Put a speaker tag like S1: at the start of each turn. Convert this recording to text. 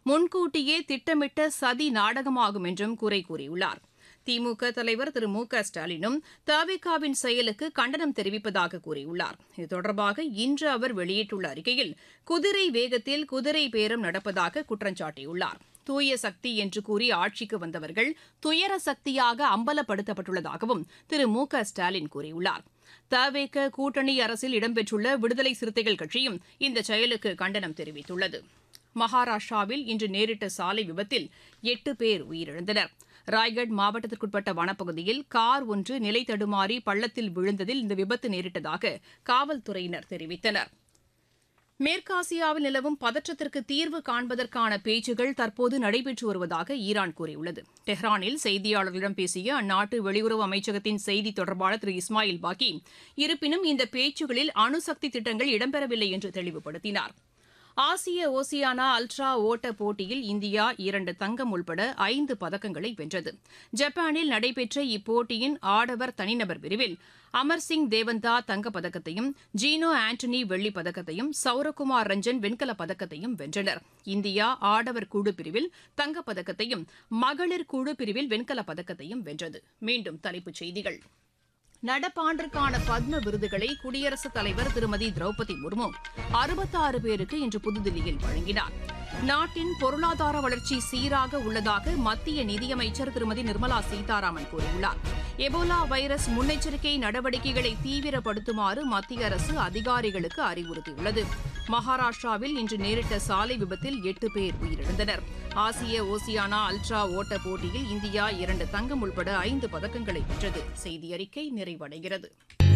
S1: முன்கூட்டியே திட்டமிட்ட சதி நாடகமாகும் என்றும் குறை கூறியுள்ளார் திமுக தலைவர் திரு மு க ஸ்டாலினும் தவிகாவின் செயலுக்கு கண்டனம் தெரிவிப்பதாக கூறியுள்ளார் இது தொடர்பாக இன்று அவர் வெளியிட்டுள்ள அறிக்கையில் குதிரை வேகத்தில் குதிரை பேரம் நடப்பதாக குற்றம் சாட்டியுள்ளார் தூய சக்தி என்று கூறி ஆட்சிக்கு வந்தவர்கள் துயர சக்தியாக அம்பலப்படுத்தப்பட்டுள்ளதாகவும் திரு மு க ஸ்டாலின் கூறியுள்ளார் தவேக கூட்டணி அரசில் இடம்பெற்றுள்ள விடுதலை சிறுத்தைகள் கட்சியும் இந்த செயலுக்கு கண்டனம் தெரிவித்துள்ளது மகாராஷ்டிராவில் இன்று நேரிட்ட சாலை விபத்தில் எட்டு பேர் உயிரிழந்தனர் ராய்கட் மாவட்டத்திற்குட்பட்ட வனப்பகுதியில் கார் ஒன்று நிலை தடுமாறி பள்ளத்தில் விழுந்ததில் இந்த விபத்து நேரிட்டதாக காவல்துறையினர் தெரிவித்தனர் மேற்காசியாவில் நிலவும் பதற்றத்திற்கு தீர்வு காண்பதற்கான பேச்சுகள் தற்போது நடைபெற்று வருவதாக ஈரான் கூறியுள்ளது டெஹ்ரானில் செய்தியாளர்களிடம் பேசிய அந்நாட்டு வெளியுறவு அமைச்சகத்தின் செய்தி தொடர்பாளர் திரு இஸ்மாயில் பாக்கி இருப்பினும் இந்த பேச்சுகளில் அணுசக்தி திட்டங்கள் இடம்பெறவில்லை என்று தெளிவுபடுத்தினார் ஆசிய ஓசியானா அல்ட்ரா ஓட்ட போட்டியில் இந்தியா இரண்டு தங்கம் உள்பட ஐந்து பதக்கங்களை வென்றது ஜப்பானில் நடைபெற்ற இப்போட்டியின் ஆடவர் தனிநபர் பிரிவில் அமர்சிங் தேவந்தா தங்கப்பதக்கத்தையும் ஜீனோ ஆண்டனி வெள்ளிப் பதக்கத்தையும் சௌரகுமார் ரஞ்சன் வெண்கலப் பதக்கத்தையும் வென்றனர் இந்தியா ஆடவர் குழு பிரிவில் தங்கப்பதக்கத்தையும் மகளிர் குழு பிரிவில் வெண்கலப் பதக்கத்தையும் வென்றது மீண்டும் தலைப்புச் செய்திகள் நடப்பாண்டிற்கான பத்ம விருதுகளை குடியரசுத் தலைவர் திருமதி திரௌபதி முர்மு அறுபத்தாறு பேருக்கு இன்று புதுதில்லியில் வழங்கினார் நாட்டின் பொருளாதார வளர்ச்சி சீராக உள்ளதாக மத்திய நிதியமைச்சர் திருமதி நிர்மலா சீதாராமன் கூறியுள்ளார் எபோலா வைரஸ் முன்னெச்சரிக்கை நடவடிக்கைகளை தீவிரப்படுத்துமாறு மத்திய அரசு அதிகாரிகளுக்கு அறிவுறுத்தியுள்ளது மகாராஷ்டிராவில் இன்று நேரிட்ட சாலை விபத்தில் எட்டு பேர் உயிரிழந்தனர் ஆசிய ஓசியானா அல்ட்ரா ஓட்ட போட்டியில் இந்தியா இரண்டு தங்கம் உள்பட ஐந்து பதக்கங்களை வென்றது செய்தி அறிக்கை நிறைவடைகிறது